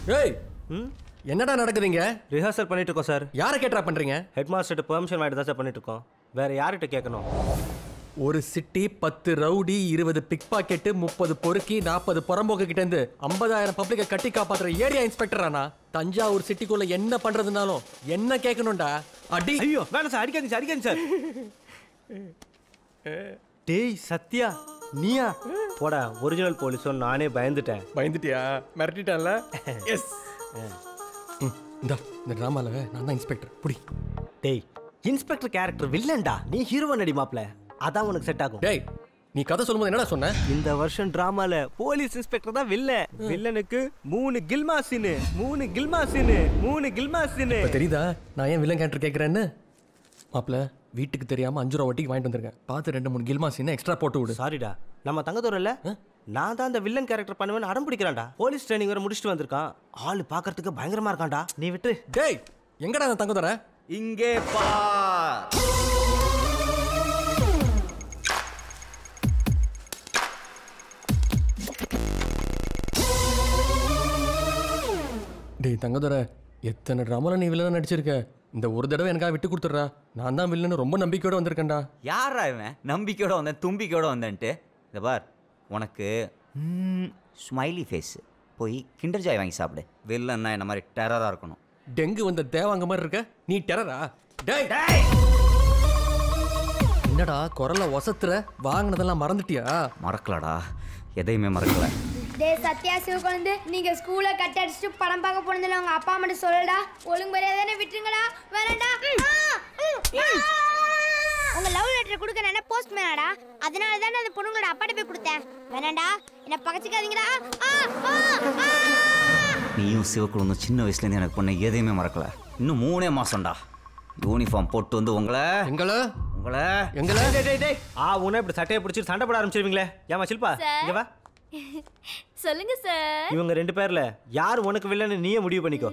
ஏய் என்னடா நடக்குதுங்க ரிஹர்சல் பண்ணிட்டு இருக்கோம் சார் யாரை கேட்டா பண்றீங்க ஹெட் மாஸ்டர்கிட்ட பெர்மிஷன் வாங்கிட்டு தான் சார் பண்ணிட்டு இருக்கோம் வேற யார்கிட்ட கேட்கணும் ஒரு சிட்டி பத்து ரவுடி இருபது பிக் பாக்கெட்டு முப்பது பொறுக்கி நாற்பது புறம்போக்கு கிட்ட இருந்து ஐம்பதாயிரம் பப்ளிக்கை கட்டி காப்பாத்துற ஏரியா இன்ஸ்பெக்டரானா தஞ்சாவூர் சிட்டிக்குள்ள என்ன பண்றதுனாலும் என்ன கேட்கணும்டா அடி ஐயோ வேணாம் சார் அடிக்காதீங்க சார் அடிக்காதீங்க சார் டேய் சத்யா நீயா போடா ஒரிஜினல் போலீஸும் நானே பயந்துட்டேன் பயந்துட்டியா மிரட்டிட்டான்ல எஸ் இந்த இந்த ட்ராமால நான் தான் இன்ஸ்பெக்டர் புடி டேய் இன்ஸ்பெக்டர் கேரக்டர் வில்லன்டா நீ ஹீரோ நடி மாப்ள அதான் உனக்கு செட் ஆகும் டேய் நீ கதை சொல்லும்போது என்னடா சொன்ன இந்த வருஷம் டிராமால போலீஸ் இன்ஸ்பெக்டர் தான் வில்ல வில்லனுக்கு மூணு கில்மா சீனு மூணு கில்மா சீனு மூணு கில்மா சீனு இப்ப தெரியுதா நான் ஏன் வில்லன் கேரக்டர் கேட்கறேன்னு மாப்பிள வீட்டுக்கு தெரியாம அஞ்சு ரூபா வட்டிக்கு வாங்கிட்டு வந்திருக்கேன் பார்த்து ரெண்டு மூணு கில்மா சீனை எக்ஸ்ட்ரா போட்டு விடு சாரிடா நம்ம தங்கத்தூர் இல்ல நான் தான் அந்த வில்லன் கேரக்டர் பண்ணுவேன்னு அடம் பிடிக்கிறான்டா போலீஸ் ட்ரைனிங் வேற முடிச்சுட்டு வந்திருக்கான் ஆளு பாக்குறதுக்கு பயங்கரமா இருக்கான்டா நீ விட்டு டேய் எங்கடா அந்த தங்க தர இங்கே பார் டேய் தங்கதர எத்தனை ட்ராமால நீ வில்லனா நடிச்சிருக்க இந்த ஒரு தடவை எனக்காக விட்டு கொடுத்துட்றா நான் தான் வில்லன்னு ரொம்ப நம்பிக்கையோட வந்திருக்கேன்டா யாரா இவன் நம்பிக்கையோட வந்தேன் தும்பிக்கையோட வந்தேன்ட்டு இந்த பார் உனக்கு ஸ்மைலி ஃபேஸ் போய் கிண்டர் ஜாய் வாங்கி சாப்பிடு வில்லன்னா என்ன மாதிரி டெரராக இருக்கணும் டெங்கு வந்த தேவாங்க மாதிரி இருக்க நீ டெரரா டேய் என்னடா குரல்ல ஒசத்துற வாங்கினதெல்லாம் மறந்துட்டியா மறக்கலடா எதையுமே மறக்கல டே சத்யா சிவகுழந்து நீங்க ஸ்கூலை கட் அடிச்சுட்டு படம் பார்க்க போனதில்ல உங்க அப்பா மட்டும் சொல்லடா ஒழுங்கு மரியாதை விட்டுருங்கடா வேணாண்டா உங்க லவ் லெட்டர் கொடுக்க நான் போஸ்ட் மேனாடா அதனால தானே அந்த பொண்ணுங்களோட அப்பாட்ட போய் கொடுத்தேன் வேணாண்டா என்ன பகச்சிக்காதீங்கடா ஆ, ஆ, ஆ. நீயும் சிவக்குழுந்தும் சின்ன வயசுலேருந்து எனக்கு பண்ண எதையுமே மறக்கல இன்னும் மூணே மாசம்டா யூனிஃபார்ம் போட்டு வந்து உங்களை எங்களை உங்களை எங்களை டேய் டேய் டேய் ஆ உன இப்படி சட்டையை பிடிச்சிட்டு சண்டை போட ஆரம்பிச்சிருவீங்களே ஏமா சில்பா சார். இங்க வா சொல்லுங்க சார் இவங்க ரெண்டு பேர்ல யார் உனக்கு வில்லன்னு நீயே முடிவு பண்ணிக்கோ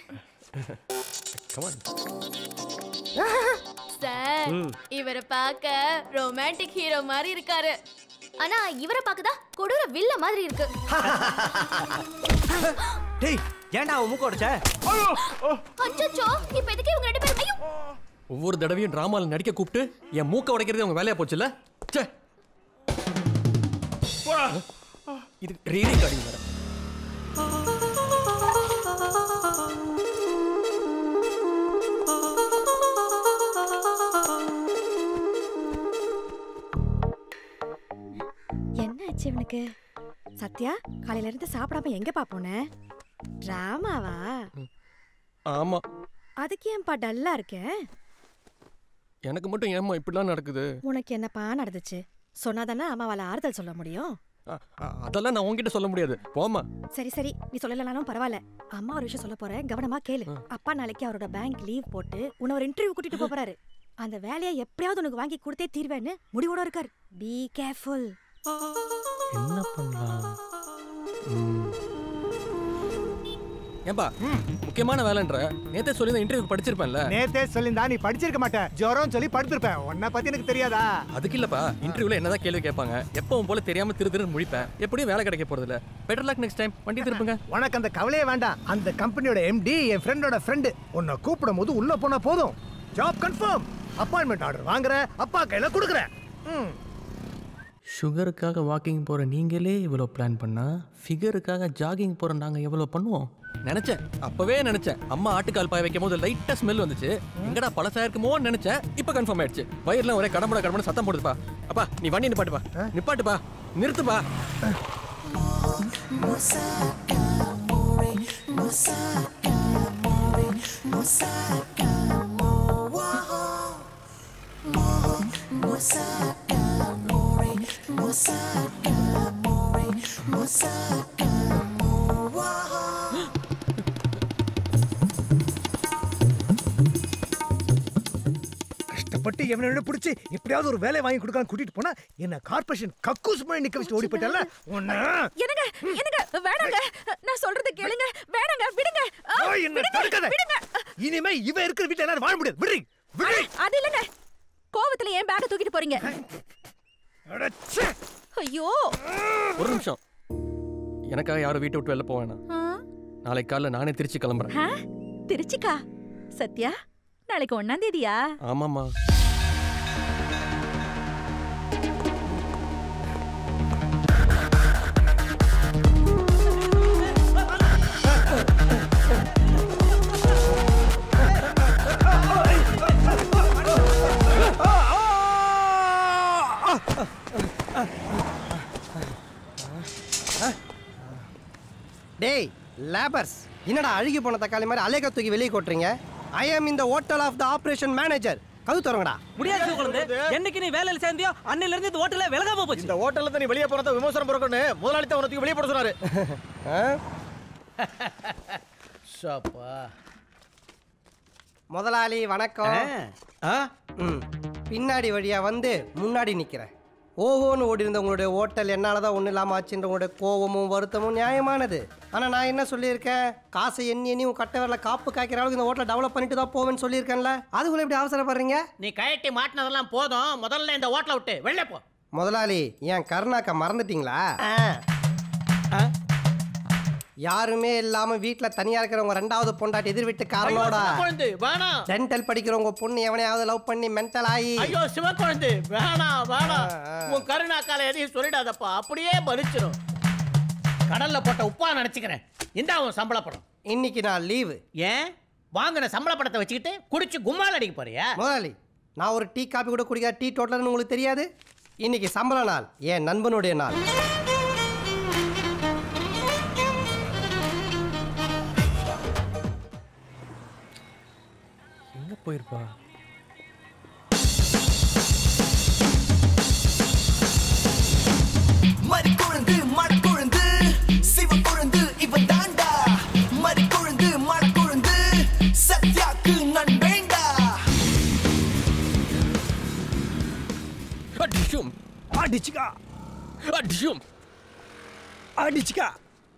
சார் ம். இவரை பார்க்க ரொமான்டிக் ஹீரோ மாதிரி இருக்காரு ஆனா இவரை பார்க்கதா கொடூர வில்ல மாதிரி இருக்கு டேய் ஏன்டா அவன் மூக்க உடைச்ச அச்சச்சோ இப்ப எதுக்கு இவங்க ரெண்டு பேரும் ஐயோ ஒவ்வொரு தடவையும் டிராமால நடிக்க கூப்பிட்டு என் மூக்க உடைக்கிறது உங்க வேலையா போச்சுல்ல ச்சே இது ரீடிங் கார்டிங் வேற என்ன ஆச்சு இவனுக்கு சத்யா காலையில இருந்து சாப்பிடாம எங்கப்பா போன டிராமாவா ஆமா அதுக்கு ஏன்பா டல்லா இருக்க எனக்கு மட்டும் ஏம்மா இப்படிலாம் நடக்குது உனக்கு என்னப்பா நடந்துச்சு சொன்னாதானே அம்மாவால ஆறுதல் சொல்ல முடியும் அ- அ- அதெல்லாம் நான் உன்கிட்ட சொல்ல முடியாது போமா சரி சரி நீ சொல்லலனாலும் பரவாயில்ல அம்மா ஒரு விஷயம் சொல்ல போறேன் கவனமா கேளு அப்பா நாளைக்கு அவரோட பேங்க் லீவ் போட்டு உன்னை ஒரு இன்டர்வியூ கூட்டிட்டு போப் போறாரு அந்த வேலையை எப்படியாவது உனக்கு வாங்கி கொடுத்தே தீர்வேன்னு முடிவோட இருக்காரு பி கேர்ஃபுல் என்ன பண்ணலாம் ம். ஏன்பா முக்கியமான வேலைன்ற நேத்தே சொல்லி இந்த இன்டர்வியூ படிச்சிருப்பேன்ல நேத்தே சொல்லியிருந்தா நீ படிச்சிருக்க மாட்ட ஜுரம் சொல்லி படுத்திருப்பேன் உன்னை பத்தி எனக்கு தெரியாதா அதுக்கு இல்லப்பா இன்டர்வியூல என்னதான் கேள்வி கேட்பாங்க எப்பவும் போல தெரியாம திரு திருன்னு முழிப்பேன் எப்படியும் வேலை கிடைக்க போறது இல்ல பெட்டர் லக் நெக்ஸ்ட் டைம் வண்டி திருப்புங்க உனக்கு அந்த கவலையே வேண்டாம் அந்த கம்பெனியோட எம்டி என் ஃப்ரெண்டோட ஃப்ரெண்டு உன்னை கூப்பிடும் போது உள்ள போனா போதும் ஜாப் கன்ஃபார்ம் அப்பாயின்மெண்ட் ஆர்டர் வாங்குற அப்பா கையில கொடுக்குற ம் சுகருக்காக வாக்கிங் போற நீங்களே இவ்வளோ பிளான் பண்ணா ஃபிகருக்காக ஜாகிங் போற நாங்க எவ்வளோ பண்ணுவோம் நினைச்சேன் அப்பவே நினைச்சேன் அம்மா ஆட்டுக்கால் பாய வைக்கும் போது லைட்டா ஸ்மெல் வந்துச்சு எங்கடா பழசா இருக்குமோன்னு நினைச்சேன் இப்போ கன்ஃபார்ம் ஆயிடுச்சு வயிறுலாம் ஒரே கடம்பட கடம்பட சத்தம் போடுதுப்பா அப்பா நீ வண்டி நிப்பாட்டுப்பா நிப்பாட்டுப்பா நிறுத்துப்பா கஷ்டப்பட்டு எவனை பிடிச்சி எப்படியாவது ஒரு வேலை வாங்கி கொடுக்கலாம் கூட்டிட்டு போனா என்ன கார்பரேஷன் கக்கூஸ் மாதிரி நிக்க வச்சு ஓடி போயிட்டல உன்ன என்னங்க என்னங்க வேணாங்க நான் சொல்றது கேளுங்க வேணாங்க விடுங்க ஆ, ஓய், என்ன விடுங்க, தடுக்காத. விடுங்க இனிமே இவ இருக்கிற வீட்டுல எல்லாரும் வாழ முடியாது விடுறி விடுறி அது இல்லங்க கோவத்துல ஏன் பேக்க தூக்கிட்டு போறீங்க அடச்சே. ஐயோ ஒரு நிமிஷம் எனக்காக யாரும் வீட்டை விட்டு வெளில போவேனா ஆ, நாளைக்கு காலைல நானே திருச்சி கிளம்புறேன் ஆ? திருச்சிக்கா சத்யா நாளைக்கு ஒன்னாம் தேதியா ஆமாம்மா டேய் லேபர்ஸ் என்னடா அழுகி போன தக்காளி மாதிரி அலேக தூக்கி வெளியே கொட்டுறீங்க ஐ ஆம் இந்த hotel of the operation manager கது தரங்கடா முடியாது குழந்தை என்னைக்கு நீ வேலையில சேர்ந்தியோ அன்னையில இருந்து இந்த ஹோட்டல்ல விலகாம போச்சு இந்த ஹோட்டல்ல தான் நீ வெளியே போறத விமர்சனம் பிறக்கணும் முதலாளி தான் உனக்கு வெளியே போட சொன்னாரு ஷாப்பா முதலாளி வணக்கம் ஆ ம் பின்னாடி வழியா வந்து முன்னாடி நிக்கிறேன் ஓஹோன்னு ஓடி இருந்த உங்களுடைய ஹோட்டல் என்னால தான் ஒன்றும் இல்லாமல் ஆச்சுன்ற உங்களுடைய கோவமும் வருத்தமும் நியாயமானது ஆனால் நான் என்ன சொல்லியிருக்கேன் காசை எண்ணி எண்ணி உன் கட்ட வரல காப்பு காய்க்கிற அளவுக்கு இந்த ஹோட்டலை டெவலப் பண்ணிட்டு தான் போவேன்னு சொல்லியிருக்கேன்ல அதுக்குள்ள இப்படி அவசரப்படுறீங்க நீ கயட்டி மாட்டினதெல்லாம் போதும் முதல்ல இந்த ஹோட்டலை விட்டு வெளில போ முதலாளி என் கருணாக்கா மறந்துட்டீங்களா யாருமே இல்லாம வீட்ல தனியா இருக்கிறவங்க ரெண்டாவது பொண்டாட்டி எதிர் வீட்டு காரனோட குழந்தை வேணாம் டென்டல் படிக்கிறவங்க பொண்ணு எவனையாவது லவ் பண்ணி மென்டல் ஆகி ஐயோ சிவக்குழந்தை வேணாம் வேணாம் உன் கருணாக்கால எதையும் சொல்லிடாதப்பா அப்படியே பலிச்சிடும் கடல்ல போட்ட உப்பா நினைச்சுக்கிறேன் இந்தா உன் சம்பள படம் இன்னைக்கு நான் லீவு ஏன் வாங்கின சம்பள படத்தை வச்சுக்கிட்டு குடிச்சு கும்மால் அடிக்க போறியா முதலாளி நான் ஒரு டீ காபி கூட குடிக்காத டீ டோட்டல்னு உங்களுக்கு தெரியாது இன்னைக்கு சம்பள நாள் என் நண்பனுடைய நாள் எங்க போயிருப்பா மறி கொழுந்து மட கொழுந்து சிவ கொழுந்து இவன் தாண்டா மறி கொழுந்து மட கொழுந்து சத்யாக்கு நண்பேண்டா அடிஷும் அடிச்சுக்கா அடிஷும் அடிச்சுக்கா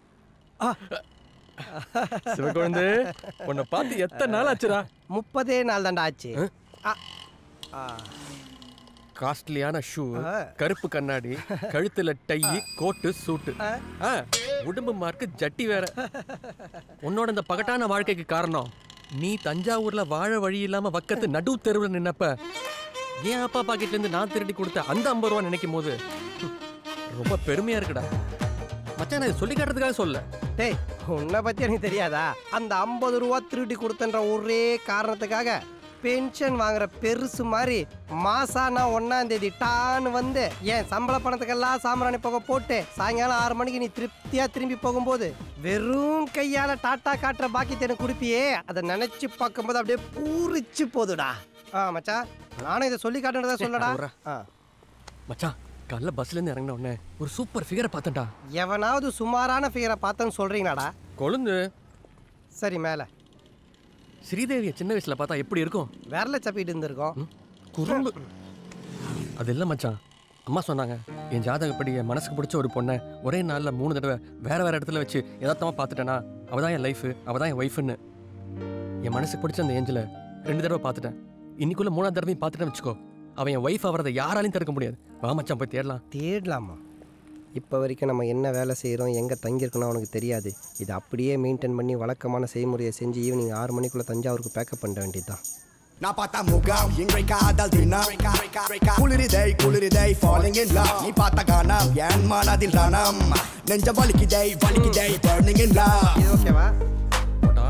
சிவகுழந்து உன்னை பார்த்து எத்தனை நாள் ஆச்சுடா முப்பதே நாள் தாண்டா ஆச்சு ஆ, ஆ. காஸ்ட்லியான ஷூ கருப்பு கண்ணாடி கழுத்துல டை கோட்டு சூட்டு ஆ, உடம்பு மார்க்கு ஜட்டி வேற உன்னோட இந்த பகட்டான வாழ்க்கைக்கு காரணம் நீ தஞ்சாவூர்ல வாழ வழி இல்லாம வக்கத்து நடு தெருவில் நின்னப்ப என் அப்பா பாக்கெட்ல இருந்து நான் திருடி கொடுத்த அந்த ஐம்பது ரூபா நினைக்கும் போது ஹம், ரொம்ப பெருமையா இருக்குடா மச்சான் நான் இதை சொல்லி காட்டுறதுக்காக சொல்ல டேய் உன்னை பத்தி எனக்கு தெரியாதா அந்த ஐம்பது ரூபா திருடி கொடுத்தன்ற ஒரே காரணத்துக்காக பென்ஷன் வாங்குற பெருசு மாதிரி மாசா நான் ஒன்னாம் தேதி டான்னு வந்து என் சம்பள பணத்துக்கெல்லாம் சாம்பிராணி புகை போட்டு சாயங்காலம் ஆறு மணிக்கு நீ திருப்தியா திரும்பி போகும்போது வெறும் கையால டாட்டா காட்டுற பாக்கியத்தை எனக்கு கொடுப்பியே அதை நினைச்சு பார்க்கும்போது அப்படியே பூரிச்சு போதுடா ஆ மச்சான் நானும் இதை சொல்லி காட்டுறதா சொல்லடா விட்றா. ஆ மச்சான் காலைல பஸ்ல இருந்து இறங்கின உடனே ஒரு சூப்பர் ஃபிகரை பார்த்தேன்டா எவனாவது சுமாரான ஃபிகரை பார்த்தேன்னு சொல்றீங்களாடா கொழுந்து சரி மேலே ஸ்ரீதேவியை சின்ன வயசுல பார்த்தா எப்படி இருக்கும் விரல சப்பிட்டு இருந்திருக்கோம் ம், குறும்பு அது இல்லை மச்சான் அம்மா சொன்னாங்க என் ஜாதகப்படி என் மனசுக்கு பிடிச்ச ஒரு பொண்ணை ஒரே நாளில் மூணு தடவை வேற வேற இடத்துல வச்சு யதார்த்தமாக பார்த்துட்டேனா அவள் தான் என் லைஃபு அவள் தான் என் ஒய்ஃப்னு என் மனசுக்கு பிடிச்ச அந்த ஏஞ்சலை ரெண்டு தடவை பார்த்துட்டேன் இன்னைக்குள்ள மூணாவது தடவையும் பார்த்துட்டேன்னு வச்சுக்கோ அவன் என் ஒய்ஃப் அவரதை யாராலையும் தடுக்க முடியாது வா மச்சான் போய் தேடலாம் தேடலாமா இப்போ வரைக்கும் நம்ம என்ன வேலை செய்கிறோம் எங்கே தங்கியிருக்கணும் அவனுக்கு தெரியாது இதை அப்படியே மெயின்டைன் பண்ணி வழக்கமான செய்முறையை செஞ்சு ஈவினிங் ஆறு மணிக்குள்ளே தஞ்சாவூருக்கு பேக்கப் பண்ண வேண்டியதுதான் நான் பார்த்தா முகம் இன்றை காதல் தினம் குளிரிதை குளிரிதை falling in love நீ பார்த்த காணம் என் மனதில் ரணம் நெஞ்ச வலிக்குதை வலிக்குதை burning in love இது ஓகேவா போட்டா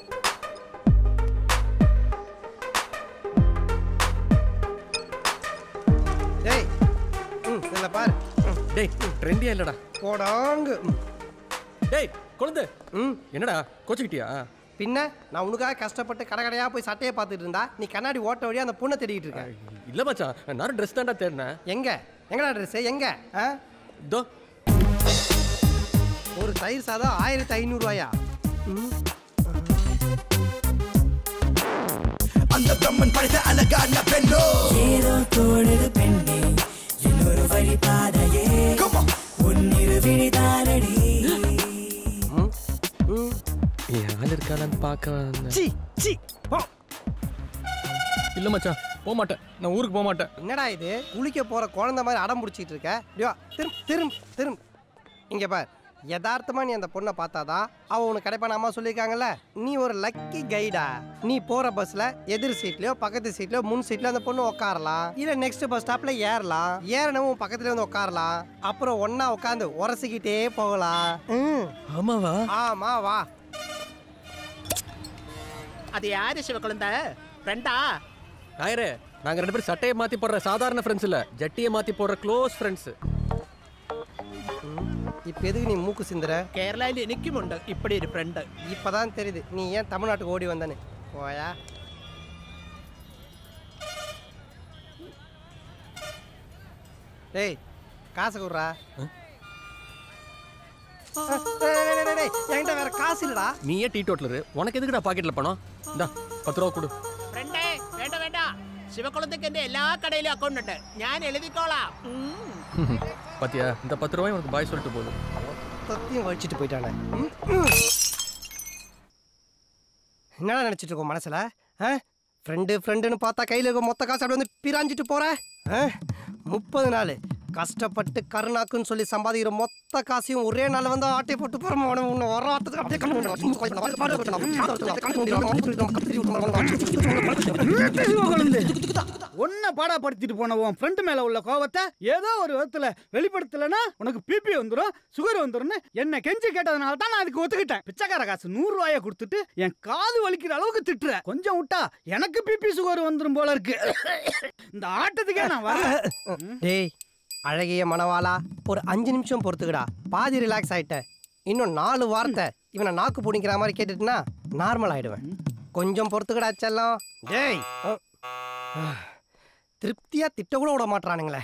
டேய் ம் இதில் பாரு ம், டேய் ட்ரெண்டியா இல்லடா போடாங்கு ம், டேய் குழந்தை ம் என்னடா கோச்சுக்கிட்டியா பின்ன நான் உனக்காக கஷ்டப்பட்டு கடை கடையாக போய் சட்டையை பார்த்துட்டு இருந்தா நீ கண்ணாடி ஓட்ட வழியா அந்த பொண்ணை தேடிட்டு இருக்க இல்லை மச்சான் நான் ட்ரெஸ் தான்டா தேடினேன் எங்க எங்கடா ட்ரெஸ் எங்க ஆ தோ ஒரு தயிர் சாதம் ஆயிரத்தி ஐநூறுரூவாயா ம் அந்த பிரம்மன் படைத்த அழகான பெண்ணோ ஏதோ தோணுது பெண்ணே இன்னொரு வழி பாதையே உன்னிரு விழிதானடி என் ஆள் இருக்காளான்னு பார்க்க வந்தேன். சி சி போ இல்ல மச்சான் போக மாட்டேன் நான் ஊருக்கு போக மாட்டேன் என்னடா இது குளிக்க போற குழந்தை மாதிரி அடம் பிடிச்சிட்டு இருக்க ஐயோ திரும் திரும் திரும் இங்க பார் யதார்த்தமா நீ அந்த பொண்ணை பார்த்தாதான் அவ உனக்கு கிடைப்பான அம்மா சொல்லியிருக்காங்கல்ல நீ ஒரு லக்கி கைடா நீ போற பஸ்ல எதிர் சீட்லயோ பக்கத்து சீட்லயோ முன் சீட்ல அந்த பொண்ணு உட்காரலாம் இல்ல நெக்ஸ்ட் பஸ் ஸ்டாப்ல ஏறலாம் ஏறனவும் பக்கத்துல வந்து உட்காரலாம் அப்புறம் ஒண்ணா உட்காந்து உரசிக்கிட்டே போகலாம் ம். ஆமாவா ஆமா வா அது யாரு சிவக்குழந்த ஃப்ரெண்டா நாயரே நாங்க ரெண்டு பேரும் சட்டையை மாத்தி போடுற சாதாரண ஃப்ரெண்ட்ஸ் இல்ல ஜட்டியை மாத்தி போடுற க்ளோஸ் ஃப்ரெண்ட்ஸ் இப்ப எதுக்கு நீ மூக்கு சிந்துற കേരളയിൽ എനിക്കുമുണ്ട് ഇപ്പടി ഒരു ഫ്രണ്ട് இப்பதான் தெரியுது நீ ஏன் தமிழ்நாட்டுக்கு ஓடி வந்தனு போயா டேய் காசு குடுறா என்கிட்ட வேற காசு இல்லடா நீயே டீ டோட்டலரு உனக்கு எதுக்குடா பாக்கெட்ல பணம் இந்தா பத்து ரூபா கொடு ഫ്രണ്ടേ വേണ്ട വേണ്ട ശിവക്കുളത്തേക്ക് എന്റെ എല്ലാ കടയിലും അക്കൗണ്ട് ഉണ്ട് ഞാൻ എഴുതിക്കോളാം ഉം. பாத்தியா இந்த பத்து ரூபாய் உனக்கு பாய் சொல்லிட்டு போதும் மொத்தத்தையும் வலிச்சிட்டு போயிட்டானே ம், ம். என்னடா நினைச்சிட்டு இருக்கோம் மனசுல ஃப்ரெண்டு ஃப்ரெண்டுன்னு பார்த்தா கையில் இருக்க மொத்த காசு அப்படி வந்து பிராஞ்சிட்டு போற ஆ? முப்பது நாள் கஷ்டப்பட்டு கருணாக்குன்னு சொல்லி சம்பாதிக்கிற மொத்த காசையும் ஒரே நாள் வந்து ஆட்டை போட்டு போறோம் உன்னை வர ஆட்டத்துக்கு அப்படியே கண்ணு ஒன்ன பாடாப்படுத்திட்டு போன உன் ஃப்ரெண்டு மேல உள்ள கோவத்தை ஏதோ ஒரு விதத்துல வெளிப்படுத்தலைன்னா உனக்கு பிபி வந்துடும் சுகர் வந்துரும்னு என்ன கெஞ்சி கேட்டதுனால தான் நான் அதுக்கு ஒத்துக்கிட்டேன் பிச்சைக்கார காசு நூறு ரூபாய கொடுத்துட்டு என் காது வலிக்கிற அளவுக்கு திட்டுற கொஞ்சம் விட்டா எனக்கு பிபி சுகர் வந்துரும் போல இருக்கு இந்த ஆட்டத்துக்கே நான் வரேன் டேய் அழகிய மணவாளா ஒரு அஞ்சு நிமிஷம் பொறுத்துக்கடா பாதி ரிலாக்ஸ் ஆயிட்ட இன்னும் நாலு வார்த்தை இவனை நாக்கு பிடிக்கிற மாதிரி கேட்டுட்டுனா நார்மல் ஆயிடுவேன் கொஞ்சம் பொறுத்துக்கடா செல்லம் டேய் அ, அ, திருப்தியா திட்ட கூட விட மாட்றானுங்களே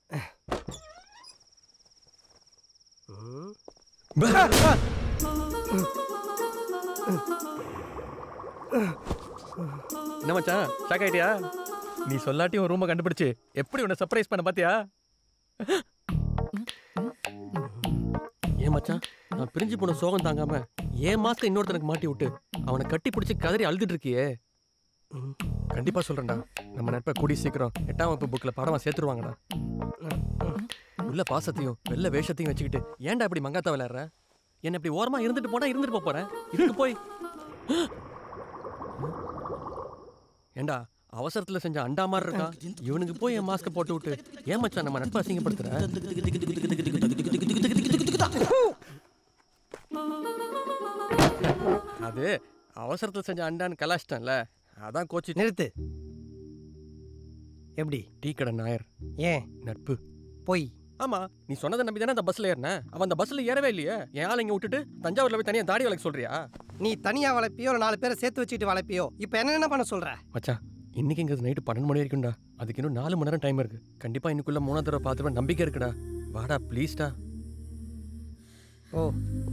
ம். என்ன மச்சான் ஷாக் ஆயிட்டியா நீ சொல்லாட்டி ஒரு ரூமை கண்டுபிடிச்சு எப்படி உன்னை சர்ப்ரைஸ் பண்ண பாத்தியா ஏன் மச்சான் நான் பிரிஞ்சு போன சோகம் தாங்காம ஏன் மாஸ்க்கு இன்னொருத்தனுக்கு மாட்டி விட்டு அவனை கட்டி பிடிச்சி கதறி அழுதுட்டு இருக்கியே கண்டிப்பா சொல்றேன்டா நம்ம நட்பை கூடி சீக்கிரம் எட்டாம் வகுப்பு புக்ல படமா சேர்த்துருவாங்கடா உள்ள பாசத்தையும் வெள்ள வேஷத்தையும் வச்சுக்கிட்டு ஏன்டா இப்படி மங்காத்தா விளையாடுற என்ன இப்படி ஓரமா இருந்துட்டு போனா இருந்துட்டு போப் போறேன் இதுக்கு போய் ஏண்டா அவசரத்துல செஞ்ச அண்டா மாதிரி இருக்கான் இவனுக்கு போய் என் மாஸ்க போட்டு விட்டு ஏன் மச்சான் நம்ம நட்பை அசிங்கப்படுத்துற அது அவசரத்துல செஞ்ச அண்டான்னு கலாச்சிட்டேன்ல அதான் கோச்சு நிறுத்து எப்படி டீ கடை நாயர் ஏன் நட்பு போய் ஆமா நீ சொன்னதை நம்பி தானே அந்த பஸ்ல ஏறினேன் அவன் அந்த பஸ்ல ஏறவே இல்லையே என் ஆள் இங்க விட்டுட்டு தஞ்சாவூர்ல போய் தனியா தாடி வளர்க்க சொல்றியா நீ தனியா வளர்ப்பியோ ஒரு நாலு பேரை சேர்த்து வச்சுட்டு வளர்ப்பியோ இப்போ என்ன என்ன பண்ண சொல்ற மச்சான் இன்னைக்கு இங்க நைட்டு பன்னெண்டு மணி வரைக்கும்டா அதுக்கு இன்னும் நாலு மணி நேரம் டைம் இருக்கு கண்டிப்பா இன்னைக்குள்ள மூணாவது தடவை பார்த்துருவேன் நம்பிக்கை இருக்குடா வாடா ப்ளீஸ்டா ஓ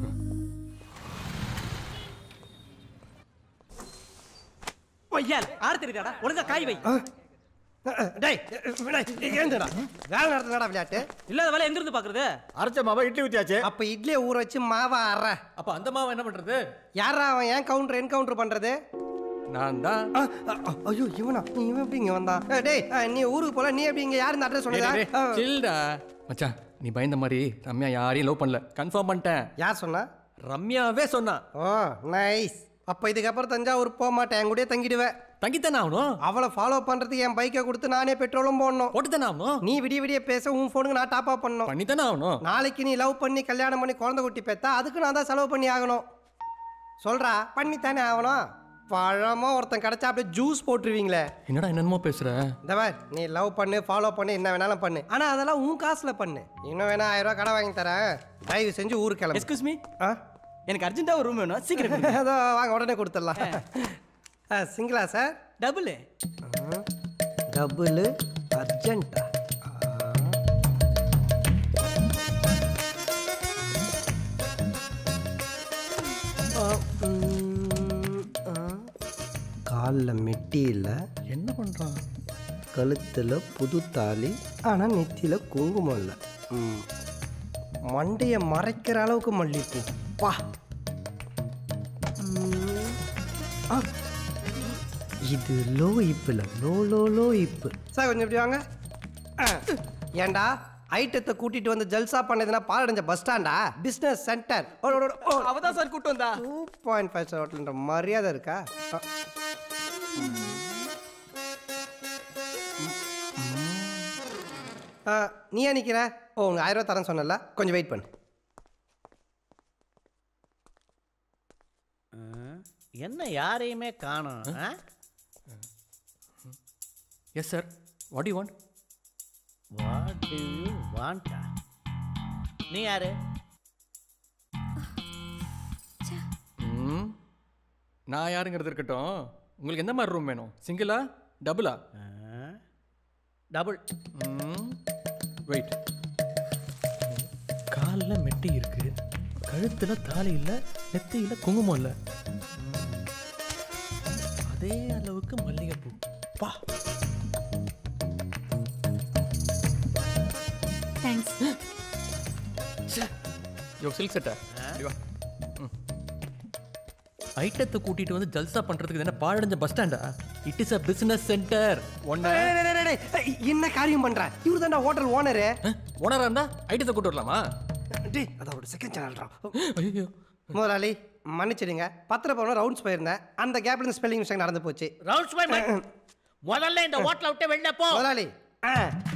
ஒய்யால் ஆறு தெரியுதாடா ஒழுங்கா காய் வை டேய் டேய், ஏந்துடா வேலை நடத்துனடா விளையாட்டு இல்லாத வேலை எங்க இருந்து பாக்குறது அரைச்ச மாவா இட்லி ஊத்தியாச்சு அப்ப இட்லியை ஊற வச்சு மாவா அற அப்ப அந்த மாவை என்ன பண்றது யாரா அவன் ஏன் கவுண்டர் என் கவுண்டர் பண்றது நான் தான் ஐயோ இவனா நீ இவன் எப்படி இங்க வந்தான் ஏய், டேய் அஹ், நீ ஊருக்கு போல நீ எப்படி இங்க யாரு இந்த அட்ரஸ் சொன்னதா அஹ், சில்டா மச்சான் நீ பயந்த மாதிரி ரம்யா யாரையும் லவ் பண்ணல கன்ஃபார்ம் பண்ணிட்டேன் யார் சொன்னா ரம்யாவே சொன்னா ஓ நைஸ் அப்ப இதுக்கப்புறம் தஞ்சாவூர் போக மாட்டேன் என் கூடயே தங்கிடுவேன் தங்கித்தானே ஆகணும் அவளை ஃபாலோ பண்றதுக்கு என் பைக்கை கொடுத்து நானே பெட்ரோலும் போடணும் போட்டுத்தானே ஆகணும் நீ விடிய விடிய பேச உன் ஃபோனுக்கு நான் டாப் அப் பண்ணணும் பண்ணித்தானே ஆகணும் நாளைக்கு நீ லவ் பண்ணி கல்யாணம் பண்ணி குழந்தை குட்டி பெத்தா அதுக்கு நான் தான் செலவு பண்ணி ஆகணும் சொல்றா பண்ணித்தானே ஆகணும் பழமா ஒருத்தன் கிடைச்சா அப்படியே ஜூஸ் போட்டுருவீங்களே என்னடா என்னென்னமோ பேசுற இந்த பார் நீ லவ் பண்ணு ஃபாலோ பண்ணு என்ன வேணாலும் பண்ணு ஆனா அதெல்லாம் உன் காசுல பண்ணு இன்னும் வேணா ஆயிரம் ரூபாய் கடை வாங்கி தரேன் தயவு செஞ்சு ஊருக்கு கிளம்பு எக்ஸ்கூஸ் மீ ஆ எனக்கு அர்ஜென்ட்டா ஒரு ரூம் வேணும் சீக்கிரம் கொடுங்க. அதோ வாங்க உடனே கொடுத்துடலாம் சிங்கிளா சார் டபுள் டபுள் அர்ஜென்ட்டா காலில் மெட்டி இல்லை என்ன பண்றான் கழுத்தில் புது தாலி ஆனால் நெத்தியில் குங்குமம் இல்லை மண்டையை மறைக்கிற அளவுக்கு மல்லிப்பூ பா ம். ஆ. இது லோ இப்பு இல்லை லோ லோ லோ இப்பு சார் கொஞ்சம் இப்படி வாங்க ஆ. ஏன்டா ஐட்டத்தை கூட்டிட்டு வந்து ஜல்சா பண்ணதுன்னா பாலடைஞ்ச பஸ் ஸ்டாண்டா பிசினஸ் சென்டர் அவதான் சார் கூட்டு வந்தா டூ பாயிண்ட் ஃபைவ் ஸ்டார் ஹோட்டல்ன்ற மரியாதை இருக்கா அ. ஆ, நீ ஏன் நிற்கிற ஓ உனக்கு ஆயிரம் ரூபா தரேன் சொன்னல கொஞ்சம் வெயிட் பண்ணு என்ன யாரையுமே காணோம் ஆ? Yes sir what you want What do you want? நீ யாரு ம் நான் யாருங்கிறது இருக்கட்டும் உங்களுக்கு எந்த மாதிரி ரூம் வேணும் சிங்கிளா டபுளா டபுள் வெயிட் காலில் மெட்டி இருக்கு கழுத்துல தாலி இல்ல நெத்தியில குங்குமம் இல்ல அதே அளவுக்கு மல்லிகைப்பூ பா தேங்க்ஸ் யோ சில்க் செட்டா ஐட்டத்தை கூட்டிட்டு வந்து ஜல்சா பண்றதுக்கு இது என்ன பாழடைஞ்ச பஸ் ஸ்டாண்டா it is a business centre ஒன்னு டேய், டேய், டேய், டேய், டேய், என்ன காரியம் பண்ற இவரு தான்டா ஹோட்டல் ஓனரு ஓனரா இருந்தா ஐட்டத்தை கூட்டு வரலாமா டேய் அது அவரோட செகண்ட் சேனல்ரா ஐயோ முதலாளி மன்னிச்சிடுங்க பத்திரப்படம் ரவுண்ட்ஸ் போயிருந்தேன் அந்த கேப்ல இந்த ஸ்பெல்லிங் மிஸ்டேக் நடந்து போச்சு ரவுண்ட்ஸ் போய் ம- முதல்ல இந்த ஹோட்டலை விட்டு வெளில போ முதலாளி ஆ.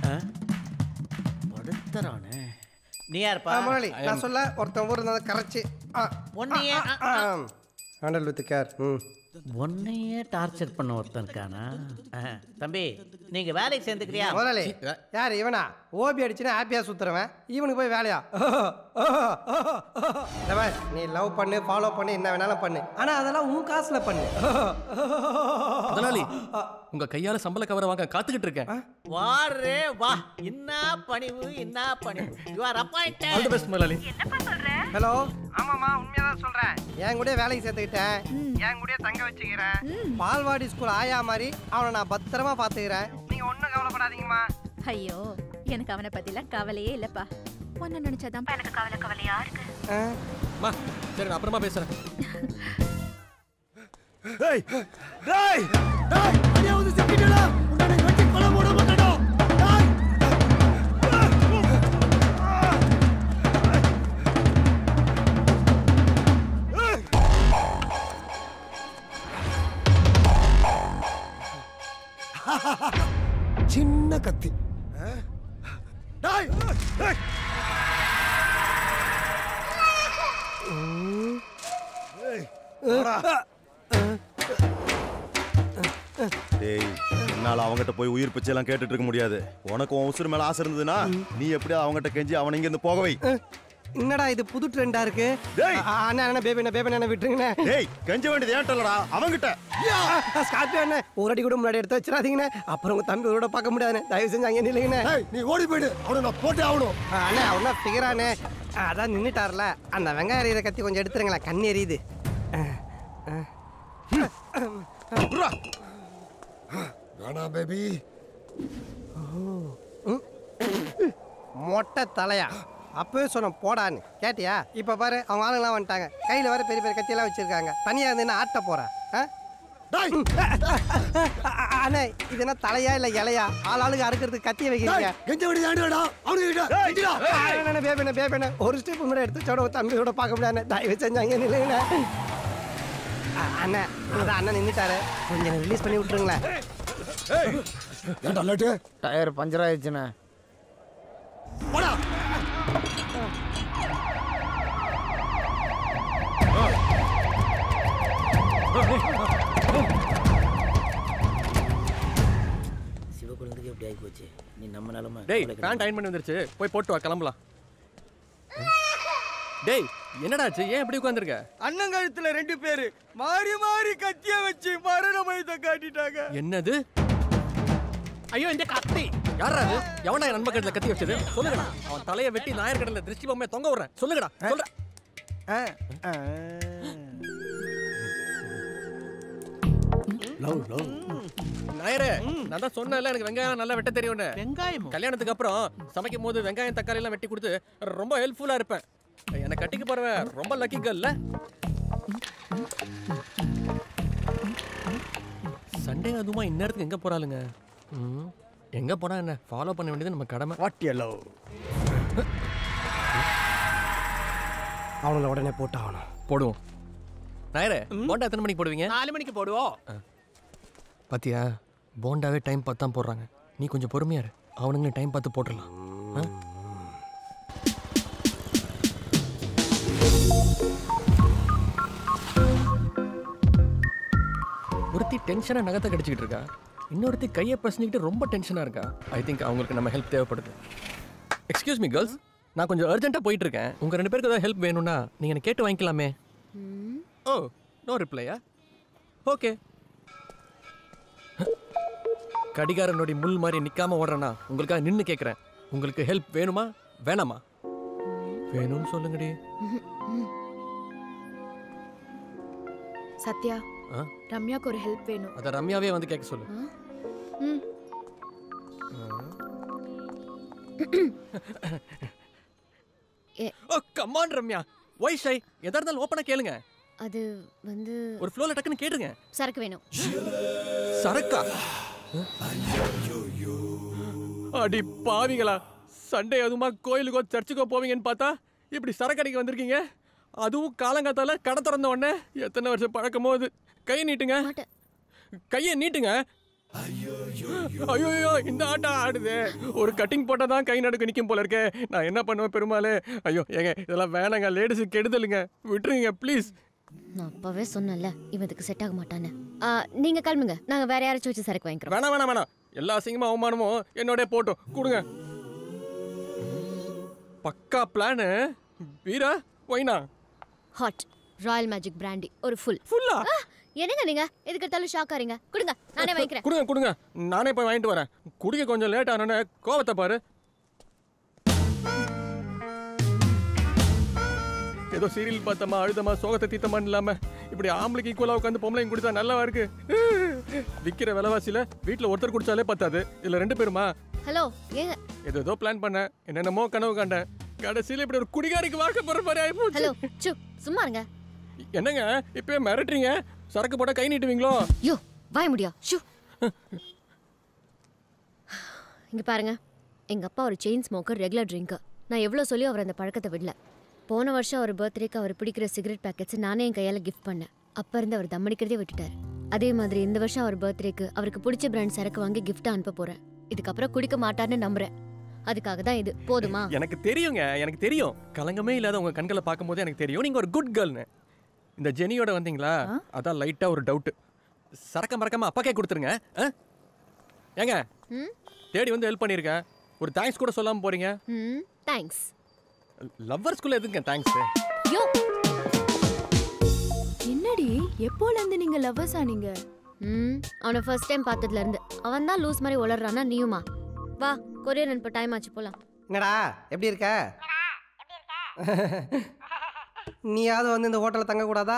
படுத்துறானே நீ யாருப்பா ஆ, முதலாளி நான் சொல்ல ஒருத்தன் ஊர் இருந்தால் கரைச்சி உன்னையே ஹேண்டல் வித் கேர் ம் உன்னையே டார்ச்சர் பண்ண ஒருத்தன் இருக்கானா ஆ, தம்பி நீங்க வேலைக்கு சேர்ந்துக்கிறியா முதலாளி யார் இவனா ஓபி அடிச்சுன்னா ஹாப்பியா சுத்துறவன் இவனுக்கு போய் வேலையா இந்த பார், நீ லவ் பண்ணு ஃபாலோ பண்ணு என்ன வேணாலும் பண்ணு ஆனா அதெல்லாம் உன் காசுல பண்ணு முதலாளி உங்க கையால சம்பள கவரை வாங்க காத்துக்கிட்டு இருக்கேன் வாரே வா என்ன பணிவு என்ன பணிவு you are all the appointed best முதலாளி ஹலோ ஆமாம்மா உண்மையாக தான் சொல்கிறேன் என் கூட வேலைக்கு சேர்த்துக்கிட்டேன் என் கூட தங்க வச்சுக்கிறேன் பால்வாடி ஸ்கூல் ஆயா மாதிரி அவனை நான் பத்திரமா பார்த்துக்கிறேன் நீங்கள் ஒன்றும் கவலைப்படாதீங்கம்மா ஐயோ எனக்கு அவனை பத்திலாம் கவலையே இல்லப்பா உன்னை நினைச்சாதான் எனக்கு கவலை கவலையா இருக்கு மா சரி நான் அப்புறமா பேசுறேன் டேய் டேய் டேய் அடியா வந்து செப்பிட்டடா உன்னை வெட்டி கொலை போட மாட்டடா டேய் சின்ன கத்தி டேய் டேய் டேய் என்னால அவங்ககிட்ட போய் உயிர் பிச்சை எல்லாம் கேட்டுட்டு இருக்க முடியாது உனக்கு உன் உசுறு மேல ஆசை இருந்ததுன்னா நீ எப்படியா அவங்ககிட்ட கெஞ்சி அவனை இங்க இருந்து போக வை என்னடா இது புது ட்ரெண்டா இருக்கு டேய். அ- அண்ணா அண்ணா பேபி என்ன பேபி என்ன விட்டுருங்கண்ணே டேய் கெஞ்ச வேண்டியது ஏன்ட்டலடா அவங்கிட்ட ஸ்கார்பியோ அண்ணே ஒரு அடி கூட முன்னாடி எடுத்து வச்சிடாதீங்கண்ணே அப்புறம் உங்க தம்பி கூட பார்க்க முடியாதுண்ணே தயவு செஞ்சு அங்கே நில்லுங்கண்ணே டேய் நீ ஓடி போயிடு அவனை நான் போட்டே ஆகணும் அ, அண்ணே அவனா ஃபிகரானே அதான் நின்னுட்டார்ல அந்த வெங்காயம் எறிகிற கத்தி கொஞ்சம் எடுத்துருங்களேன் கண்ணு எரியுது வேணாம் பேபி மொட்டை தலையா அப்பவே சொன்னேன் போடான்னு கேட்டியா இப்போ பாரு அவங்க ஆளுங்களாம் வந்துட்டாங்க கையில் வர பெரிய பெரிய கத்தியெல்லாம் வச்சிருக்காங்க தனியாக இருந்து என்ன ஆட்ட போறேன் ஆ? அண்ணே இது என்ன தலையா இல்ல இலையா ஆள் ஆளுக்கு அறுக்கிறதுக்கு கத்திய வைக்கிறீங்க கெஞ்ச வேண்டியது ஆண்டுடா அவனுக்கு பேபேண்ணே பேபேண்ணே பேபேண்ணே ஒரு ஸ்டெப் முன்னாடி எடுத்து சோட தம்பியோட பார்க்க முடியாது தயவு செஞ்சாங்க நில்லுங்கண்ணே அ- அண்ணே அதான் அண்ணன் நின்றுட்டாரு கொஞ்சம் ரிலீஸ் பண்ணி விட்டுருங்களேன் ஏன்டா லேட்டு டயர் பஞ்சர் ஆயிடுச்சுண்ணே போடா சிவகுழந்தைக்கு எப்படி ஆகி போச்சு நீ நம்ம நிலமை டேய் பேண்ட் அயன் பண்ணி வந்துருச்சு போய் போட்டு வா கிளம்பலாம் டேய் என்னடாச்சு ஏன் இப்படி உட்காந்துருக்க அண்ணங்கழுத்துல ரெண்டு பேரு மாறி மாறி கத்திய வச்சு மரண பயத்தை காட்டிட்டாங்க என்னது ஐயோ இந்த கத்தி யாரா அது எவனா என் நண்பக்கத்துல கத்தி வச்சது சொல்லுங்கடா அவன் தலையை வெட்டி நாயர் கடல்ல திருஷ்டி பொம்மையை தொங்க விடுறேன் சொல்லுங்கடா சொல்ற லவ் லவ் நாயரே நான் தான் சொன்னேன்ல எனக்கு வெங்காயம் நல்லா வெட்ட தெரியும்னு வெங்காயம் கல்யாணத்துக்கு அப்புறம் சமைக்கும் போது வெங்காயம் தக்காளி எல்லாம் வெட்டி கொடுத்து ரொம்ப ஹெல்ப்ஃபுல்லா இருப்பேன் என்னை கட்டிக்க போறவன் ரொம்ப லக்கி கேர்ல்ல சண்டே அதுமா இந்நேரத்துக்கு எங்க போறாளுங்க ம். எங்க போனா என்ன ஃபாலோ பண்ண வேண்டியது நம்ம கடமை வாட் எல்லோ அவங்கள உடனே போட்டாகணும் போடுவோம் நாயரே போண்டா எத்தனை மணிக்கு போடுவீங்க நாலு மணிக்கு போடுவோம் பாத்தியா போண்டாவே டைம் பார்த்து தான் போடுறாங்க நீ கொஞ்சம் பொறுமையா இரு அவனுங்க டைம் பார்த்து போட்டுடலாம் ஆ? ஒருத்தி டென்ஷனாக நகத்தை கடிச்சிக்கிட்டு இருக்கா இன்னொருத்தி கையை பசஞ்சிக்கிட்டு ரொம்ப டென்ஷனாக இருக்கா ஐ திங்க் அவங்களுக்கு நம்ம ஹெல்ப் தேவைப்படுது எக்ஸ்கியூஸ் மீ கேர்ள்ஸ் நான் கொஞ்சம் அர்ஜென்ட்டாக போயிட்டு இருக்கேன் உங்கள் ரெண்டு பேருக்கு ஏதாவது ஹெல்ப் வேணும்னா நீங்கள் என்ன கேட்டு வாங்கிக்கலாமே ஓ நோ ரிப்ளையா ஓகே கடிகாரனுடைய முள் மாதிரி நிக்காம ஓடுறேனா உங்களுக்காக நின்று கேட்குறேன் உங்களுக்கு ஹெல்ப் வேணுமா வேணாமா வேணும்னு சொல்லுங்கடி சத்யா ஆ ரம்யாக்கு ஒரு ஹெல்ப் வேணும் அதை ரம்யாவே வந்து கேட்க சொல்லு ம் oh come on Ramya why shy எதா இருந்தாலும் ஓப்பனாக கேளுங்க அது வந்து ஒரு ஃப்ளோவில் டக்குன்னு கேட்டுருங்க சரக்கு வேணும் சரக்கா அடி பாவிங்களா சண்டே அதுமா கோயிலுக்கோ சர்ச்சுக்கோ போவீங்கன்னு பார்த்தா இப்படி சரக்கடிக்கு வந்திருக்கீங்க அதுவும் காலங்காத்தால கடை திறந்த உடனே எத்தனை வருஷம் பழக்கமோ அது கை நீட்டுங்க கையை நீட்டுங்க ஐயோ இந்த ஆட்டம் ஆடுது ஒரு கட்டிங் போட்டால் தான் கை நடுக்கு நிற்கும் போல இருக்கே நான் என்ன பண்ணுவேன் பெருமாளே ஐயோ ஏங்க இதெல்லாம் வேணாங்க லேடிஸு கெடுதலுங்க விட்டுருங்க ப்ளீஸ் நான் அப்பவே சொன்னேன்ல இவன் இதுக்கு செட் ஆக மாட்டான்னு ஆ, நீங்க கிளம்புங்க நாங்க வேற யாராச்சும் வச்சு சரக்கு வாங்கிக்கிறோம் வேணாம் வேணாம் வேணாம் எல்லா அசிங்கமும் அவமானமும் என்னோட போட்டோம் கொடுங்க பக்கா பிளானு வீரா ஒய்னா ஹாட் ராயல் மேஜிக் பிராண்டி ஒரு ஃபுல் ஃபுல்லா என்னங்க நீங்க எதுக்கு எடுத்தாலும் ஷாக் ஆறீங்க கொடுங்க நானே வாங்கிக்கிறேன் கொடுங்க கொடுங்க நானே போய் வாங்கிட்டு வரேன் குடிக்க கொஞ்சம் லேட் ஆனோடனே கோவத்தை பாரு ஏதோ சீரியல் பார்த்தமா அழுதமா சோகத்தை தீத்தமான்னு இல்லாம இப்படி ஆம்பளைக்கு ஈக்குவலா உட்காந்து பொம்பளைங்க குடிச்சா நல்லாவா இருக்கு விக்கிற விலைவாசியில வீட்ல ஒருத்தர் குடிச்சாலே பத்தாது இதுல ரெண்டு பேருமா ஹலோ ஏங்க ஏதோ ஏதோ பிளான் பண்ணேன் என்னென்னமோ கனவு கண்டேன் கடைசியில இப்படி ஒரு குடிகாரிக்கு வாழ்க்கை போற மாதிரி ஆயிப்போச்சு ஹலோ சு சும்மா இருங்க என்னங்க இப்பயே மிரட்டுறீங்க சரக்கு போட்டா கை நீட்டுவீங்களோ யோ வாய முடியா ஷூ இங்க பாருங்க எங்க அப்பா ஒரு செயின் ஸ்மோக்கர் ரெகுலர் ட்ரிங்கர் நான் எவ்வளோ சொல்லி அவர் அந்த பழக்கத்தை விடல போன வருஷம் அவர் பர்த்டேக்கு அவர் பிடிக்கிற சிகரெட் பேக்கெட்ஸ் நானே என் கையால் கிஃப்ட் பண்ணேன் அப்ப இருந்து அவர் தம்மடிக்கிறதே விட்டுட்டார் அதே மாதிரி இந்த வருஷம் அவர் பர்த்டேக்கு அவருக்கு பிடிச்ச பிராண்ட் சரக்கு வாங்கி கிஃப்ட் அனுப்ப போறேன் இதுக்கப்புறம் குடிக்க மாட்டார்னு நம்புறேன் அதுக்காக தான் இது போதுமா எனக்கு தெரியுங்க எனக்கு தெரியும் கலங்கமே இல்லாத உங்க கண்களை பார்க்கும்போது எனக்கு தெரியும் நீங்க ஒரு குட் கேர்ள்னு இந்த ஜெனியோட வந்தீங்களா அதான் லைட்டா ஒரு டவுட் சரக்க மறக்காம அப்பாக்கே கொடுத்துருங்க ஆ? ஏங்க ம் தேடி வந்து ஹெல்ப் பண்ணியிருக்கேன் ஒரு தேங்க்ஸ் கூட சொல்லாம போறீங்க ம் தேங்க்ஸ் லவ்வர்ஸ்குள்ள எதுங்க தேங்க்ஸ் யோ என்னடி எப்போல இருந்து நீங்க லவ்வர்ஸ் ஆனீங்க ம் அவனை ஃபர்ஸ்ட் டைம் பார்த்ததுல இருந்து அவன் தான் லூஸ் மாதிரி உளறானா நீயுமா வா கொரியர் அனுப்ப டைம் ஆச்சு போலாம் என்னடா எப்படி இருக்க நீயாவது வந்து இந்த ஹோட்டலில் தங்கக்கூடாதா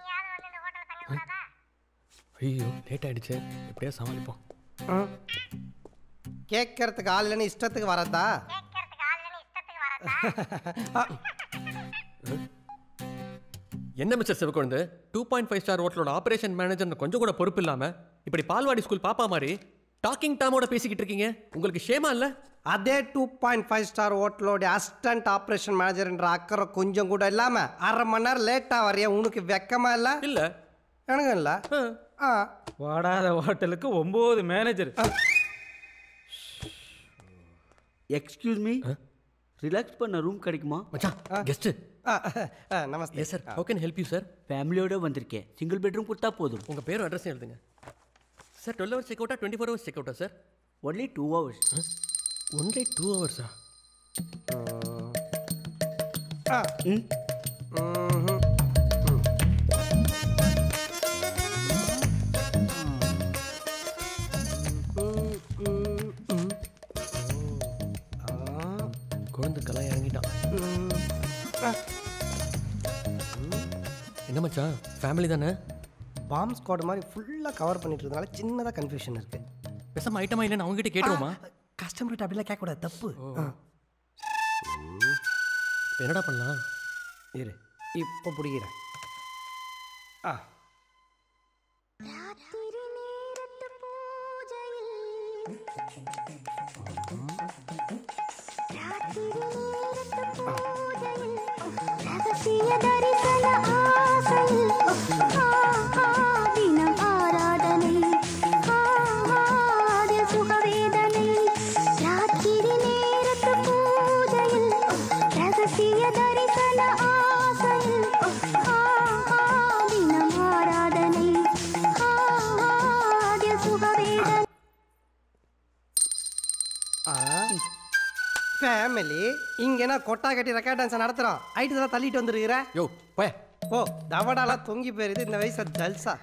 ஐயோ லேட் ஆயிடுச்சு எப்படியா சமாளிப்போம் கேட்கறதுக்கு ஆள் இல்லைன்னு இஷ்டத்துக்கு வரதா என்ன mister Sivakuzhandhu two point five star ஹோட்டலோட ஆபரேஷன் மேனேஜர் கொஞ்சம் கூட பொறுப்பு இல்லாம இப்படி பால்வாடி ஸ்கூல் பாப்பா மாதிரி டாக்கிங் டாமோட பேசிக்கிட்டு இருக்கீங்க உங்களுக்கு ஷேமா இல்ல அதே டூ பாயிண்ட் ஃபைவ் ஸ்டார் ஹோட்டலோட அசிஸ்டன்ட் ஆப்ரேஷன் மேனேஜர்ன்ற அக்கறை கொஞ்சம் கூட இல்லாம அரை மணி நேரம் லேட்டாக வரைய உனக்கு வெக்கமா இல்ல இல்ல எனக்கு இல்ல ஆ வாடாத ஹோட்டலுக்கு ஒன்பது மேனேஜர் எக்ஸ்கியூஸ் மீ ரிலாக்ஸ் பண்ண ரூம் கிடைக்குமா மச்சான் கெஸ்ட் நமஸ்தே yes sir how can help you sir ஃபேமிலியோட வந்திருக்கேன் சிங்கிள் பெட்ரூம் கொடுத்தா போதும் உங்க பேரும் அட்ரஸ் எழுதுங்க சார் டுவெல் ஹவர்ஸ் செக் அவுட்டா டுவெண்ட்டி ஃபோர் ஹவர்ஸ் செக் அவுட்டா sir only two hours only two ஹவர்ஸா குழந்தை கலாம் இறங்கிட்டான் என்ன மச்சான் ஃபேமிலி தானே பாம் ஸ்குவாட் மாதிரி ஃபுல்லாக கவர் பண்ணிட்டு இருக்கனால சின்னதாக கன்ஃபியூஷன் இருக்கு பேசாம ஐட்டமா இல்லைன்னு அவங்க கிட்ட கேட்டுருவோமா கஸ்டமர்கிட்ட அப்படிலாம் கேட்கக்கூடாது தப்பு ஆ. இப்ப என்னடா பண்ணலாம் இரு இப்போ பிடிக்கிறேன் ஆ ரகசிய தரிசன ஆசையில் ஆ, ஆ, தினம் ஆராதனை ஆ, ஆ, அதில் சுகவேதனை ராத்திரி நேரத்து பூஜையில் ரகசிய தரிசன ஆசையில் ஆ, ஆ, தினம் ஆராதனை ஆ, ஆ, அதில் சுகவேதனை ஃபேமிலி இங்கன்னா கொட்டா கட்டி ரெக்கார்ட் டான்ஸ் நடத்துறோம் ஐட்டு தான் தள்ளிட்டு வந்துருக்கிற யோ போய் ஓ தவடாலாம் தொங்கி போயிருது இந்த வயசு ஜல்சா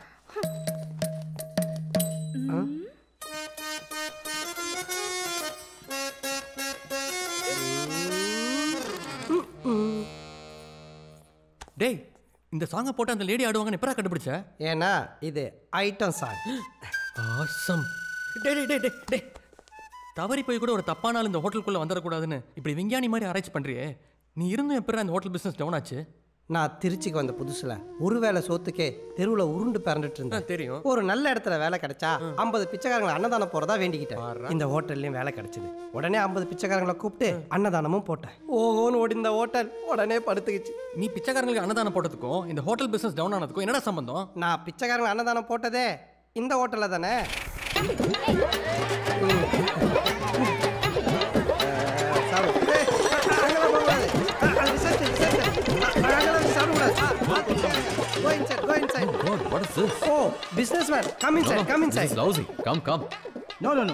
ஆ? டேய் இந்த சாங்கை போட்டு அந்த லேடி ஆடுவாங்கன்னு எப்பரா கண்டுபிடிச்ச ஏன்னா இது ஐட்டம் சாங் ஆசம் டே டே டே டே டே தவறி போய் கூட ஒரு தப்பான ஆள் இந்த ஹோட்டலுக்குள்ள வந்துடக்கூடாதுன்னு இப்படி விஞ்ஞானி மாதிரி ஆராய்ச்சி பண்றியே நீ இருந்தும் எப்பரா அந்த ஹோட்டல் பிசினஸ் டவுன் ஆச்சு நான் திருச்சிக்கு வந்த புதுசுல ஒரு வேளை சோத்துக்கே தெருவுல உருண்டு பிறந்துட்டு இருந்தேன் தெரியும் ஒரு நல்ல இடத்துல வேலை கிடைச்சா ஐம்பது பிச்சைக்காரங்களை அன்னதானம் போறதா வேண்டிக்கிட்டேன் இந்த ஹோட்டல்லையும் வேலை கிடைச்சது உடனே ஐம்பது பிச்சைக்காரங்களை கூப்பிட்டு அன்னதானமும் போட்டேன் ஓஹோன்னு ஓடி இந்த ஹோட்டல் உடனே படுத்துக்கிச்சு நீ பிச்சைக்காரங்களுக்கு அன்னதானம் போட்டதுக்கும் இந்த ஹோட்டல் பிசினஸ் டவுன் ஆனதுக்கும் என்னடா சம்பந்தம் நான் பிச்சைக்காரங்க அன்னதானம் போட்டதே இந்த ஹோட்டல்ல தானே ம். அஹ், சாப்பிடு. ஏய், அங்கெல்லாம் போகக்கூடாது. அஹ், அது research, research. அஹ், அங்கெல்லாம் சாப்பிடக்கூடாது. Go inside, go inside. God, what is this? Oh, businessman, come inside, come inside. This is lousy. Come, come. No, no, no.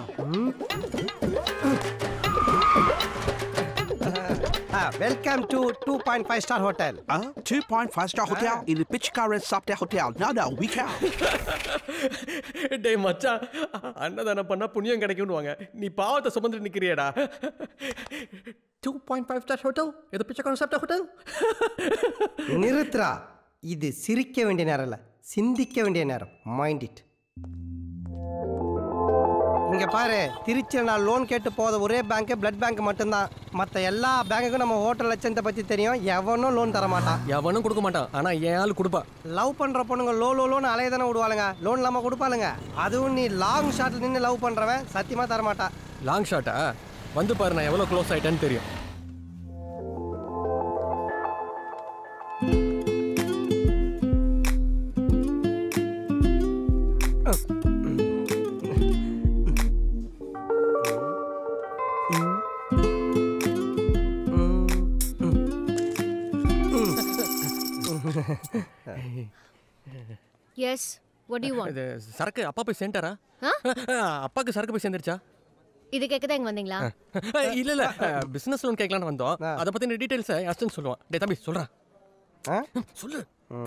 Ah, welcome to 2.5 star hotel. Uh, 2.5 star hotel in the Pichkara Sapta Hotel. No, no, we can't. டேய் மச்சான் அன்னதானம் பண்ணா புண்ணியம் கிடைக்கும்னுவாங்க நீ பாவத்தை சுமந்து நிக்கிறியடா two point five star hotel இது பிச்சைக்காரன் சாப்பிட்ட ஹோட்டல் நிறுத்துறா இது சிரிக்க வேண்டிய நேரம் இல்ல சிந்திக்க வேண்டிய நேரம் மைண்ட் இட் இங்க பாரு திருச்சியில் நான் லோன் கேட்டு போத ஒரே பேங்க் பிளட் பேங்க் மட்டும்தான் மற்ற எல்லா பேங்குக்கும் நம்ம ஹோட்டல் லட்சத்தை பத்தி தெரியும் எவனும் லோன் தர மாட்டான் எவனும் கொடுக்க மாட்டான் ஆனா என் ஆள் கொடுப்பா லவ் பண்ற பொண்ணுங்க லோ லோ லோன் அலைய தானே விடுவாளுங்க லோன் இல்லாம கொடுப்பாளுங்க அதுவும் நீ லாங் ஷாட்ல நின்று லவ் பண்றவன் சத்தியமா தர மாட்டான் லாங் ஷாட்டா வந்து பாரு நான் எவ்வளோ க்ளோஸ் ஆயிட்டேன்னு தெரியும் yes what do you want இது சரக்கு அப்பா போய் சேர்ந்தாரா அப்பாவுக்கு சரக்கு போய் சேர்ந்துருச்சா இது கேட்க தான் இங்க வந்தீங்களா இல்ல இல்ல பிசினஸ் லோன் கேட்கலான்னு வந்தோம் அதை பத்தின டீடைல்ஸ் அஸ்டன் சொல்லுவான் டேய் தம்பி சொல்றேன் சொல்லு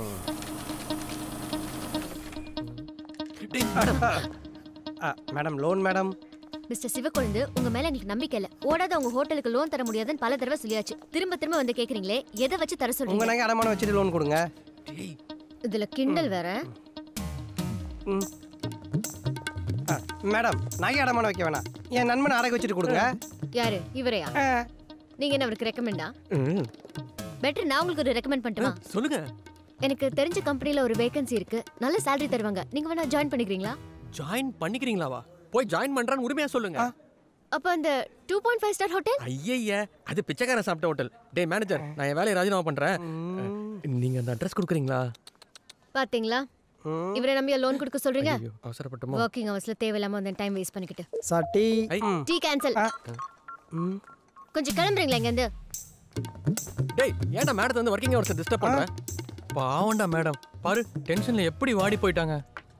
madam loan madam mister Sivakozhundhu உங்க மேல எங்களுக்கு நம்பிக்கை இல்ல ஓடாத உங்க ஹோட்டலுக்கு லோன் தர முடியாதுன்னு பல தடவை சொல்லியாச்சு திரும்ப திரும்ப வந்து கேக்குறீங்களே எதை வச்சு தர உங்க சொல்றீங்க நகை அடமானம் வச்சுட்டு லோன் கொடுங்க இதுல கிண்டல் வேற ம். ஆ, மேடம் நகை அடமானம் வைக்க வேணாம் என் நண்பனை அடகு வச்சுட்டு கொடுங்க யாரு இவரையா நீங்க என்ன அவருக்கு ரெக்கமெண்டா பெட்டர் நான் உங்களுக்கு ஒரு ரெக்கமெண்ட் பண்ணட்டுமா சொல்லுங்க எனக்கு தெரிஞ்ச கம்பெனில ஒரு வேகன்சி இருக்கு நல்ல salary தருவாங்க நீங்க வேணா ஜாயின் பண்ணிக்கிறீங்களா ஜாயின் பண்ணிக்கிறீங்களாவா போய் ஜாயின் பண்றான்னு உரிமையா சொல்லுங்க அப்ப அந்த two point five star hotel ஐயய்ய அது பிச்சைக்காரன் சாப்பிட்ட ஹோட்டல் டேய் மேனேஜர் நான் என் வேலையை ராஜினாமா பண்றேன் நீங்க அந்த அட்ரஸ் கொடுக்குறீங்களா பாத்தீங்களா இவரை நம்பியா லோன் கொடுக்க சொல்றீங்க ஐயோ, அவசரப்பட்டோமோ ஒர்க்கிங் ஹவர்ஸ்ல தேவையில்லாம வந்து டைம் வேஸ்ட் பண்ணிக்கிட்டு சாட்டி டீ கேன்சல் கொஞ்சம் கிளம்புறீங்களா இங்க இருந்து டேய் ஏன்டா மேடத்தை வந்து ஒர்க்கிங் ஹவர்ஸ் டிஸ்டர்ப் பண்ற பாவம்டா மேடம் பாரு டென்ஷன்ல எப்படி வாடி போயிட்டாங்க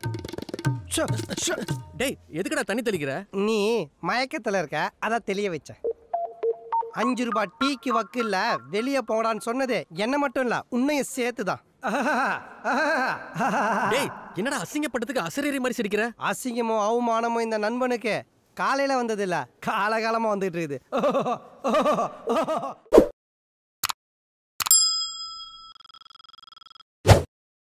டேய் எதுக்குடா தண்ணி தெளிக்கிற நீ மயக்கத்துல இருக்க அதான் தெளிய வச்சேன் அஞ்சு ரூபாய் டீக்கு வக்கு இல்ல வெளியே போடான்னு சொன்னது என்ன மட்டும் இல்ல உன்னையும் சேர்த்து தான் டேய் என்னடா அசிங்கப்பட்டதுக்கு அசரீரி மாதிரி சிரிக்கிற அசிங்கமோ அவமானமோ இந்த நண்பனுக்கு காலையில வந்தது இல்ல காலகாலமா வந்துட்டு இருக்குது